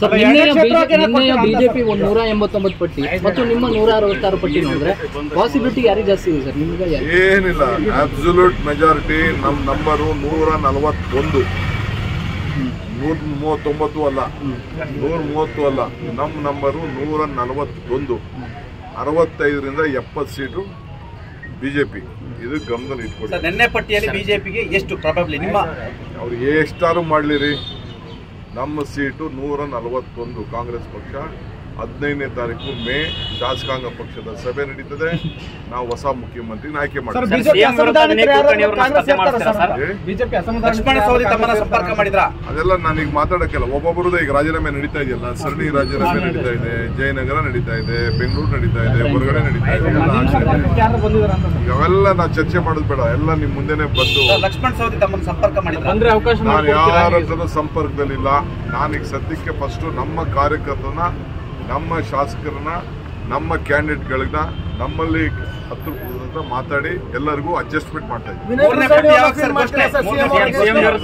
Sir ನಿನ್ನೆಯ BJP ನಿನ್ನೆಯ BJP ಒಂದು ನೂರ ಎಂಬತ್ತೊಂಬತ್ತು ಪಟ್ಟಿ ಮತ್ತು ನಿಮ್ಮ ನೂರ ಅರವತ್ತಾರು ಪಟ್ಟಿ ನೋಡಿದ್ರೆ ಪಾಸಿಬಿಲಿಟಿ ಯಾರಿಗೆ ಜಾಸ್ತಿ ಇದೆ ಸರ್ ನಿಮ್ಗೆ ಯಾರು ಏನಿಲ್ಲ ಅಬ್ಸಲ್ಯೂಟ್ ಮೆಜಾರಿಟಿ ನಮ್ಮ ನಂಬರು ನೂರ ನಲವತ್ತೊಂದು ನೂರ ಮೂವತ್ತೊಂಬತ್ತು ಅಲ್ಲ ನೂರ ಮೂವತ್ತು ಅಲ್ಲ ನಮ್ಮ ನಂಬರು ನೂರ ನಲವತ್ತೊಂದು ಅರವತ್ತೈದರಿಂದ ಎಪ್ಪತ್ತು ಸೀಟು ಬಿಜೆಪಿ ಇದು ಗಮನದಲ್ಲಿ ಇಟ್ಕೊಳ್ಳಿ ಸರ್ ನಿನ್ನೆ ಪಟ್ಟಿಯಲ್ಲಿ ಬಿಜೆಪಿಗೆ ಎಷ್ಟು ಪ್ರಾಬಬ್ಲಿ ನಿಮ್ಮ ಅವ್ರು ಎಷ್ಟಾರು ಮಾಡಲಿರಿ ನಮ್ಮ ಸೀಟು ನೂರ ನಲವತ್ತೊಂದು ಕಾಂಗ್ರೆಸ್ ಪಕ್ಷ ಹದಿನೈದನೇ ತಾರೀಕು ಮೇ ಶಾಸಕಾಂಗ ಪಕ್ಷದ ಸಭೆ ನಡೀತದೆ ನಾವು ಹೊಸ ಮುಖ್ಯಮಂತ್ರಿ ಆಯ್ಕೆ ಮಾಡ್ತೀವಿ CM ವಿರುದ್ಧ ವಿನಯ್ ಕುಲಕರ್ಣಿ ಅವ್ರನ್ನ ಸ್ಪರ್ಧೆ ಮಾಡ್ತೀರಾ ಸರ್? ಏ? ಬಿಜೆಪಿ ಲಕ್ಷ್ಮಣ ಸವದಿ ತಮ್ಮನ್ನ ಸಂಪರ್ಕ ಮಾಡಿದ್ರ ಅದೆಲ್ಲ ನಾನೀಗ ಮಾತಾಡಕ್ಕೆಲ್ಲ ಒಬ್ಬೊಬ್ಬರದ್ದು ಈಗ ರಾಜೀನಾಮೆ ನಡೀತಾ ಇದೆಯಲ್ಲ ಸರಣಿ ರಾಜೀನಾಮೆ ನಡೀತಾ ಇದೆ ಜಯನಗರ ನಡೀತಾ ಇದೆ ಬೆಂಗಳೂರು ನಡೀತಾ ಇದೆ ಹೊರಗಡೆ ನಡೀತಾ ಇದೆ ಎಲ್ಲ ಆಗ್ತಾ ಇದೆ. ಯಾರು ಬಂದಿದ್ದಾರೆ ಅಂತ ಈಗ ಅವೆಲ್ಲ ನಾವು ಚರ್ಚೆ ಮಾಡೋದು ಬೇಡ ಎಲ್ಲ ನಿಮ್ ಮುಂದೆನೆ ಬಂದು ಸರ್, ಲಕ್ಷ್ಮಣ ಸವದಿ ತಮ್ಮನ್ನ ಸಂಪರ್ಕ ಮಾಡಿದ್ರ ಬಂದ್ರೆ ಅವಕಾಶ ನಾನು ಯಾರ ಹತ್ರನೂ ಸಂಪರ್ಕದಲ್ಲಿಲ್ಲ ನಾನೀಗ ಸದ್ಯಕ್ಕೆ ಫಸ್ಟ್ ನಮ್ಮ ಕಾರ್ಯಕರ್ತರನ್ನ ನಮ್ಮ ಶಾಸಕರನ್ನ ನಮ್ಮ ಕ್ಯಾಂಡಿಡೇಟ್ಗಳನ್ನ ನಮ್ಮಲ್ಲಿ ಹತ್ರ ಹತ್ರ ಮಾತಾಡಿ ಎಲ್ಲರಿಗೂ ಅಡ್ಜಸ್ಟ್ಮೆಂಟ್ ಮಾಡ್ತಾ ಇದ್ದೀವಿ ಮೂರನೇ ಪಟ್ಟಿ ಯಾವಾಗ ಸರ್ ಘೋಷಣೆ ಮೂರನೇ CM ವಿರುದ್ಧ.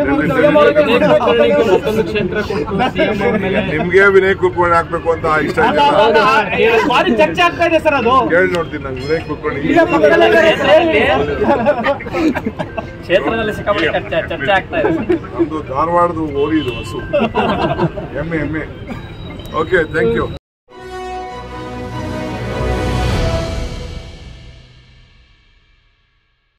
ಮತ್ತೊಂದು ಕ್ಷೇತ್ರ ಕೊಟ್ಟು ಸಿಎಂ ಅವ್ರ ಮೇಲೆ ನಿಮ್ಗೆ ವಿನಯ್ ಕುಲಕರ್ಣಿ ಹಾಕ್ಬೇಕು ಅಂತ ಇಷ್ಟ ಇದೆಯಲ್ಲ? ಭಾರಿ ಚರ್ಚೆ ಆಗ್ತಾ ಇದೆ ಸರ್ ಅದು ಕೇಳಿ ನೋಡ್ತೀನಿ ನಂಗೆ ವಿನಯ್ ಕುಲಕರ್ಣಿ ಕ್ಷೇತ್ರದಲ್ಲಿ ಸಿಕ್ಕಾಪಟ್ಟೆ ಚರ್ಚೆ ಚರ್ಚೆ ಆಗ್ತಾ ಇದೆ ನಮ್ದು ಧಾರವಾಡದ ಓರಿ ಇದು ಹಸು ಎಮ್ಮೆ ಎಮ್ಮೆ ಓಕೆ ಥ್ಯಾಂಕ್ ಯು